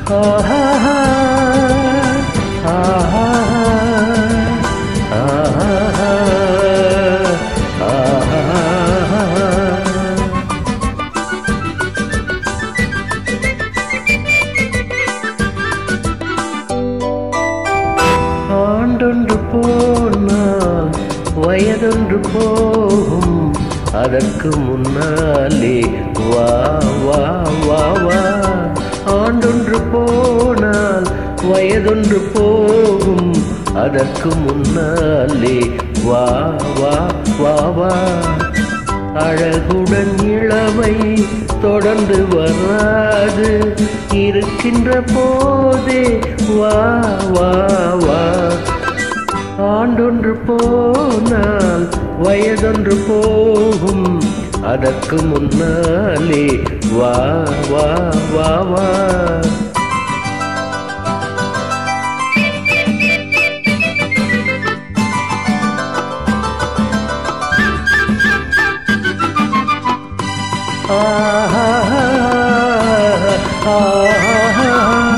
ஆஹா ஆஹா ஆஹா ஆஹா ஆண்டொன்று போனால் வயதொன்று போகும் அதற்கு முன்னாலே வா வா வா வா ஆண்டொன்று போனால் வயதொன்று போகும் அதற்கு முன்னாலே வா வா வா வா அழகுடன் இளமை தொடர்ந்து வராது இருக்கின்ற போதே வா வா வா ஆண்டொன்று போனால் வயதொன்று போகும் அதற்கு முன்னாலே வா வா வா வா ஆஹா ஆஹா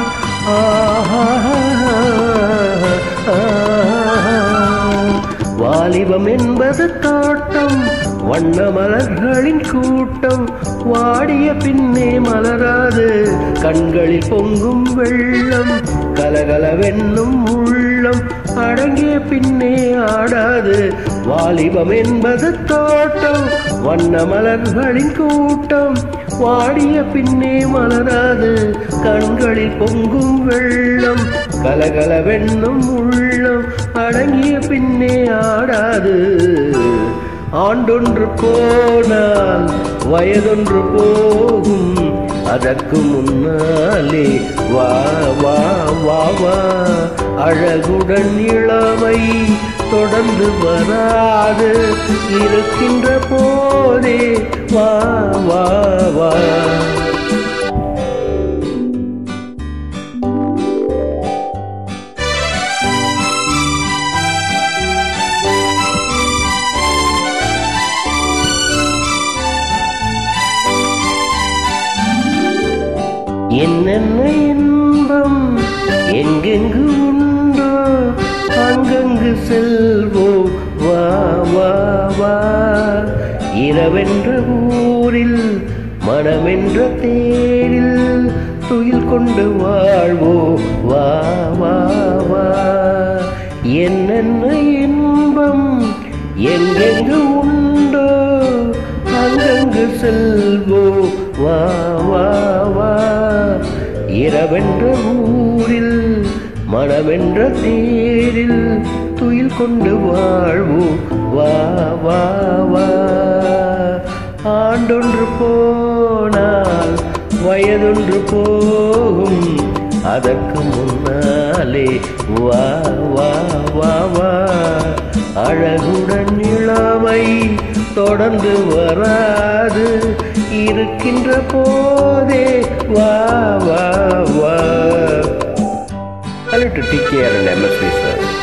வாலிபம் என்பது தோட்டம் வண்ண மலர்களின் கூட்டம் வாடிய பின்னே மலராது கண்களில் பொங்கும் வெள்ளம் கலகலவென்னும் உள்ளம் அடங்கிய பின்னே ஆடாது வாலிபம் என்பது தோட்டம் வண்ண மலர்களின் கூட்டம் வாடிய பின்னே மலராது கண்களில் பொங்கும் வெள்ளம் கலகலவென்னும் உள்ளம் அடங்கிய பின்னே ஆடாது ஆண்டொன்று போனால் வயதொன்று போகும் அதற்கு முன்னாலே வா வா வா வா அழகுடன் இளமை தொடர்ந்து வராது இருக்கின்ற போதே வா வா வா என்னென்ன இன்பம் எங்கெங்கு உண்டோ அங்கங்கு செல்வோம் வா வா வா இரவென்ற ஊரில் மனமென்ற தேரில் துயில் கொண்டு வாழ்வோ வா வா வா என்னென்ன இன்பம் எங்கெங்கு உண்டோ அங்கங்கு செல்வோ வா வா வா இரவென்ற ஊரில் மனமென்ற தேரில் துயில் கொண்டு வாழ்வோ வா வா வா ஆண்டொன்று போனால் வயதொன்று போகும் அதற்கு முன்னாலே வா வா வா வா அழகுடன் இளமை தொடர்ந்து வராது இருக்கின்ற போதே வா வா வா Hello to TKR and MSV, sir.